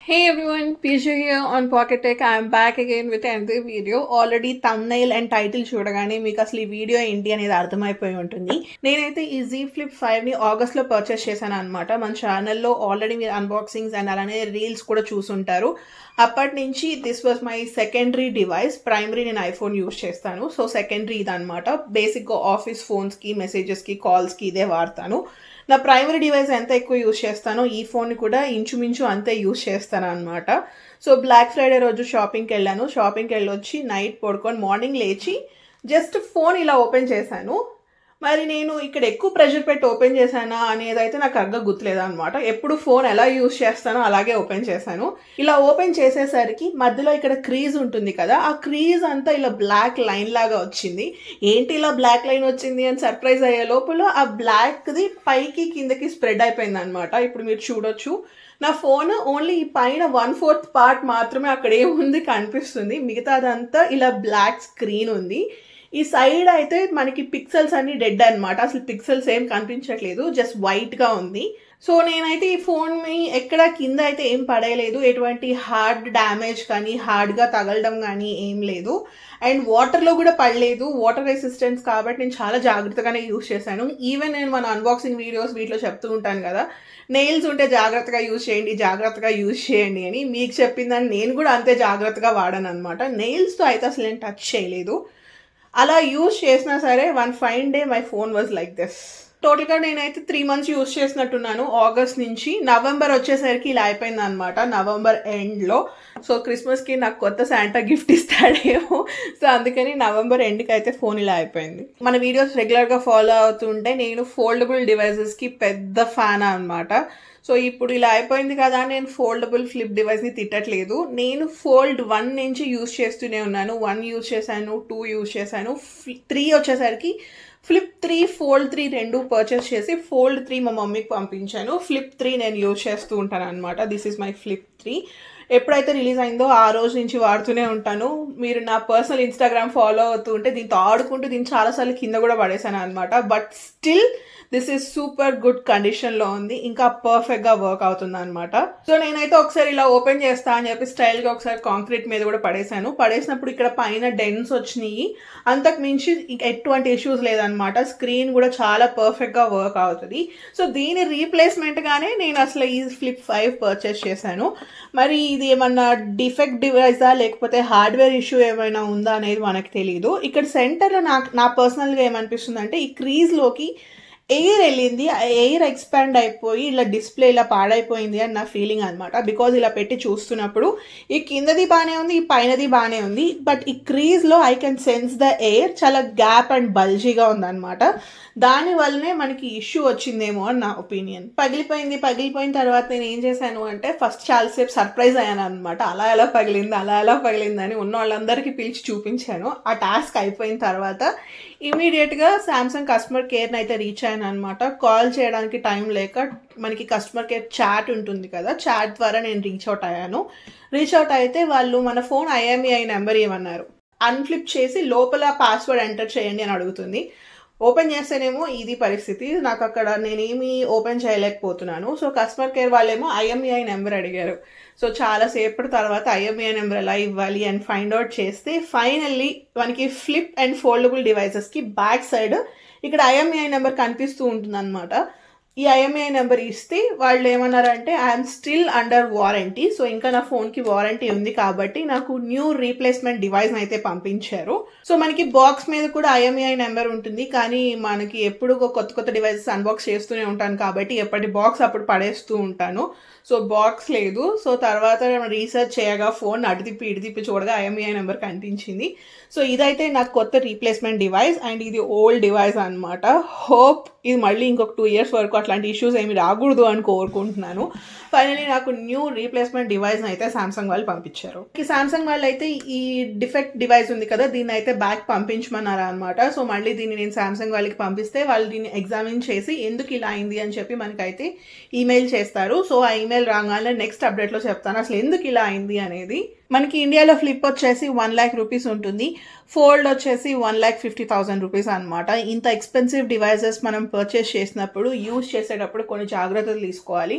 Hey everyone, Piju here on Pocket Tech. I'm back again with another video. Already thumbnail and title చూడగానే మీకు అసలు ఈ video ఏంటి అనేది అర్థమైపోయి ఉంటుంది నేనైతే ఈ జీ ఫ్లిప్ ఫైవ్ ని ఆగస్ట్ లో పర్చేస్ చేశాను అనమాట మన ఛానల్లో ఆల్రెడీ మీరు అన్బాక్సింగ్స్ అండ్ అలానే రీల్స్ కూడా చూసుంటారు అప్పటి నుంచి this was my secondary device primary నేను ఐఫోన్ యూస్ చేస్తాను సో సెకండరీ ఇదనమాట బేసిక్గా ఆఫీస్ ఫోన్స్కి మెసేజెస్కి కాల్స్కి ఇదే వాడతాను నా ప్రైమరీ డివైస్ ఎంత ఎక్కువ యూస్ చేస్తానో ఈ ఫోన్ కూడా ఇంచుమించు అంతే యూస్ చేస్తాను అనమాట సో బ్లాక్ ఫ్రైడే రోజు షాపింగ్కి వెళ్ళాను షాపింగ్కి వెళ్ళొచ్చి నైట్ పడుకొని మార్నింగ్ లేచి జస్ట్ ఫోన్ ఇలా ఓపెన్ చేశాను మరి నేను ఇక్కడ ఎక్కువ ప్రెషర్ పెట్టి ఓపెన్ చేశానా అనేది అయితే నాకు అగ్గ గుర్తులేదు అనమాట ఎప్పుడు ఫోన్ ఎలా యూస్ చేస్తానో అలాగే ఓపెన్ చేశాను ఇలా ఓపెన్ చేసేసరికి మధ్యలో ఇక్కడ క్రీజ్ ఉంటుంది కదా ఆ క్రీజ్ అంతా ఇలా బ్లాక్ లైన్ లాగా వచ్చింది ఏంటి ఇలా బ్లాక్ లైన్ వచ్చింది అని సర్ప్రైజ్ అయ్యే లోపల ఆ బ్లాక్ది పైకి కిందకి స్ప్రెడ్ అయిపోయింది అనమాట ఇప్పుడు మీరు చూడొచ్చు నా ఫోన్ ఓన్లీ ఈ పైన వన్ ఫోర్త్ పార్ట్ మాత్రమే అక్కడ ఏముంది కనిపిస్తుంది మిగతాదంతా ఇలా బ్లాక్ స్క్రీన్ ఉంది ఈ సైడ్ అయితే మనకి పిక్సెల్స్ అన్ని డెడ్ అనమాట అసలు పిక్సెల్స్ ఏం కనిపించట్లేదు జస్ట్ వైట్గా ఉంది సో నేనైతే ఈ ఫోన్ని ఎక్కడ కింద అయితే ఏం పడేయలేదు ఎటువంటి హార్డ్ డ్యామేజ్ కానీ హార్డ్గా తగలడం కానీ ఏం లేదు అండ్ వాటర్లో కూడా పడలేదు వాటర్ రెసిస్టెన్స్ కాబట్టి నేను చాలా జాగ్రత్తగానే యూస్ చేశాను ఈవెన్ నేను మన అన్బాక్సింగ్ వీడియోస్ వీటిలో చెప్తూ ఉంటాను కదా నెయిల్స్ ఉంటే జాగ్రత్తగా యూజ్ చేయండి జాగ్రత్తగా యూజ్ చేయండి అని మీకు చెప్పిందని నేను కూడా అంతే జాగ్రత్తగా వాడాను అనమాట నెయిల్స్తో అయితే అసలు నేను టచ్ చేయలేదు అలా యూజ్ చేసినా సరే one fine day my phone was like this టోటల్గా నేనైతే త్రీ మంత్స్ యూజ్ చేసినట్టున్నాను ఆగస్ట్ నుంచి నవంబర్ వచ్చేసరికి ఇలా అయిపోయింది అనమాట నవంబర్ ఎండ్లో సో క్రిస్మస్కి నాకు కొత్త శాంటా గిఫ్ట్ ఇస్తాడేమో సో అందుకని నవంబర్ ఎండ్కి అయితే ఫోన్ ఇలా అయిపోయింది మన వీడియోస్ రెగ్యులర్గా ఫాలో అవుతుంటే నేను ఫోల్డబుల్ డివైజెస్కి పెద్ద ఫ్యాన్ అనమాట సో ఇప్పుడు ఇలా అయిపోయింది కదా నేను ఫోల్డబుల్ ఫ్లిప్ డివైస్ని తిట్టట్లేదు నేను ఫోల్డ్ వన్ నుంచి యూజ్ చేస్తూనే ఉన్నాను వన్ యూజ్ చేశాను టూ యూజ్ చేశాను త్రీ వచ్చేసరికి ఫ్లిప్ త్రీ ఫోల్డ్ త్రీ రెండు పర్చేస్ చేసి ఫోల్డ్ త్రీ మా మమ్మీకి పంపించాను ఫ్లిప్ త్రీ నేను యూజ్ చేస్తూ ఉంటాను అనమాట this is my flip three ఎప్పుడైతే రిలీజ్ అయిందో ఆ రోజు నుంచి వాడుతూనే ఉంటాను మీరు నా పర్సనల్ ఇన్స్టాగ్రామ్ ఫాలో అవుతూ ఉంటే దీంతో ఆడుకుంటూ దీన్ని చాలాసార్లు కింద కూడా పడేశాను అనమాట but still this is super good కండిషన్లో ఉంది ఇంకా పర్ఫెక్ట్గా వర్క్ అవుతుంది అనమాట సో నేనైతే ఒకసారి ఇలా ఓపెన్ చేస్తా అని చెప్పి స్టైల్గా ఒకసారి కాంక్రీట్ మీద కూడా పడేశాను పడేసినప్పుడు ఇక్కడ పైన డెన్స్ వచ్చినాయి అంతకు మించి ఎటువంటి ఇష్యూస్ లేదనమాట స్క్రీన్ కూడా చాలా పర్ఫెక్ట్గా వర్క్ అవుతుంది సో దీని రీప్లేస్మెంట్గానే నేను అసలు ఈ ఫ్లిప్ ఫైవ్ పర్చేస్ చేశాను మరి ఇది ఏమన్నా డిఫెక్ట్ డివైజా లేకపోతే హార్డ్వేర్ ఇష్యూ ఏమైనా ఉందా అనేది మనకు తెలియదు ఇక్కడ సెంటర్లో నాకు నా పర్సనల్గా ఏమనిపిస్తుంది అంటే ఈ క్రీజ్లోకి ఎయిర్ వెళ్ళింది ఆ ఎయిర్ ఎక్స్పాండ్ అయిపోయి ఇలా డిస్ప్లే ఇలా పాడైపోయింది అని నా ఫీలింగ్ అనమాట బికాజ్ ఇలా పెట్టి చూస్తున్నప్పుడు ఈ కిందది బాగానే ఉంది ఈ పైనది బాగానే ఉంది బట్ ఈ క్రీజ్లో I can sense the air చాలా గ్యాప్ అండ్ బల్జీగా ఉందన్నమాట దాని వల్లనే మనకి ఇష్యూ వచ్చిందేమో అని నా ఒపీనియన్ పగిలిపోయింది పగిలిపోయిన తర్వాత నేను ఏం చేశాను అంటే ఫస్ట్ చాలాసేపు సర్ప్రైజ్ అయ్యాను అనమాట అలా ఎలా పగిలింది అలా ఎలా పగిలింది అని ఉన్న వాళ్ళందరికీ పిలిచి చూపించాను ఆ టాస్క్ అయిపోయిన తర్వాత ఇమీడియట్గా శాంసంగ్ కస్టమర్ కేర్ని అయితే రీచ్ అయ్యాను అనమాట కాల్ చేయడానికి టైం లేక మనకి కస్టమర్ కేర్ చాట్ ఉంటుంది కదా చాట్ ద్వారా నేను రీచ్ అవుట్ అయ్యాను రీచ్ అవుట్ అయితే వాళ్ళు మన ఫోన్ ఐఎంఈఐ నెంబర్ ఏమన్నారు అన్ఫ్లిప్ చేసి లోపల పాస్వర్డ్ ఎంటర్ చేయండి అని అడుగుతుంది ఓపెన్ చేస్తేనేమో ఇది పరిస్థితి నాకు అక్కడ నేనేమి ఓపెన్ చేయలేకపోతున్నాను సో కస్టమర్ కేర్ వాళ్ళేమో ఐఎంఈఐ నెంబర్ అడిగారు సో చాలా సేపటి తర్వాత ఐఎంఈఐ నెంబర్ ఎలా ఇవ్వాలి అని ఫైండ్ అవుట్ చేస్తే ఫైనల్లీ మనకి ఫ్లిప్ అండ్ ఫోల్డబుల్ డివైసెస్కి బ్యాక్ సైడ్ ఇక్కడ ఐఎంఈఐ నెంబర్ కనిపిస్తూ ఉంటుందన్నమాట ఈ ఐఎంఐ నెంబర్ ఇస్తే వాళ్ళు ఏమన్నారంటే I'm still under warranty so ఇంకా నా ఫోన్కి వారంటీ ఉంది కాబట్టి నాకు న్యూ రీప్లేస్మెంట్ డివైస్ అయితే పంపించారు సో మనకి బాక్స్ మీద కూడా ఐఎంఐ నెంబర్ ఉంటుంది కానీ మనకి ఎప్పుడు కొత్త కొత్త డివైసెస్ అన్బాక్స్ చేస్తూనే ఉంటాను కాబట్టి ఎప్పటి బాక్స్ అప్పుడు పడేస్తూ ఉంటాను సో బాక్స్ లేదు సో తర్వాత రీసెర్చ్ చేయగా ఫోన్ అటు తిప్పి ఇటు తిప్పి చూడగా ఐఎంఐ నెంబర్ కనిపించింది సో ఇదైతే నాకు కొత్త రీప్లేస్మెంట్ డివైస్ అండ్ ఇది ఓల్డ్ డివైస్ అనమాట హోప్ ఇది మళ్ళీ ఇంకొక టూ ఇయర్స్ వరకు అట్లాంటి ఇష్యూస్ ఏమి రాకూడదు అని కోరుకుంటున్నాను ఫైనలీ నాకు న్యూ రీప్లేస్మెంట్ డివైస్ అయితే సామ్సంగ్ వాళ్ళు పంపించారు ఈ సామ్సంగ్ వాళ్ళు అయితే ఈ డిఫెక్ట్ డివైస్ ఉంది కదా దీన్ని అయితే బ్యాక్ పంపించమన్నారు అనమాట సో మళ్ళీ దీన్ని నేను సామ్సంగ్ వాళ్ళకి పంపిస్తే వాళ్ళు దీన్ని ఎగ్జామిన్ చేసి ఎందుకు ఇలా అయింది అని చెప్పి మనకైతే ఈమెయిల్ చేస్తారు సో ఆ ఈమెయిల్ రాగానే నెక్స్ట్ అప్డేట్లో చెప్తాను అసలు ఎందుకు ఇలా అయింది అనేది మనకి ఇండియాలో ఫ్లిప్ వచ్చేసి వన్ ల్యాక్ రూపీస్ ఉంటుంది ఫోల్డ్ వచ్చేసి one lakh fifty thousand rupees అనమాట ఇంత ఎక్స్పెన్సివ్ డివైజెస్ మనం పర్చేస్ చేసినప్పుడు యూజ్ చేసేటప్పుడు కొన్ని జాగ్రత్తలు తీసుకోవాలి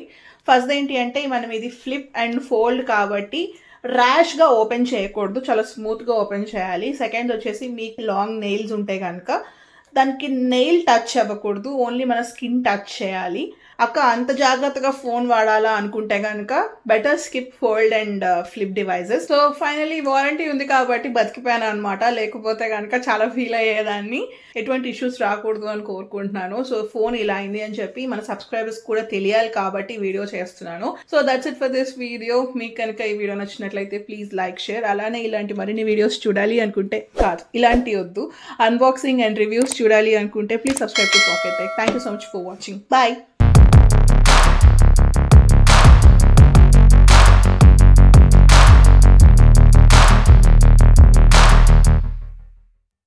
ఫస్ట్ ఏంటి అంటే మనం ఇది ఫ్లిప్ అండ్ ఫోల్డ్ కాబట్టి ర్యాష్గా ఓపెన్ చేయకూడదు చాలా స్మూత్గా ఓపెన్ చేయాలి సెకండ్ వచ్చేసి మీకు లాంగ్ నెయిల్స్ ఉంటే కనుక దానికి నెయిల్ టచ్ అవ్వకూడదు ఓన్లీ మన స్కిన్ టచ్ చేయాలి అక్క అంత జాగ్రత్తగా ఫోన్ వాడాలా అనుకుంటే కనుక better skip fold and flip devices so finally warranty ఉంది కాబట్టి బతికిపోయాను అనమాట లేకపోతే కనుక చాలా ఫీల్ అయ్యేదాన్ని ఎటువంటి ఇష్యూస్ రాకూడదు అని కోరుకుంటున్నాను సో ఫోన్ ఇలా అయింది అని చెప్పి మన సబ్స్క్రైబర్స్ కూడా తెలియాలి కాబట్టి వీడియో చేస్తున్నాను so that's it for this video మీకు కనుక ఈ వీడియో నచ్చినట్లయితే ప్లీజ్ లైక్ షేర్ అలానే ఇలాంటి మరిన్ని వీడియోస్ చూడాలి అనుకుంటే కాదు ఇలాంటి వద్దు అన్బాక్సింగ్ అండ్ రివ్యూస్ చూడాలి అనుకుంటే please subscribe to Pocket thank you so much for watching bye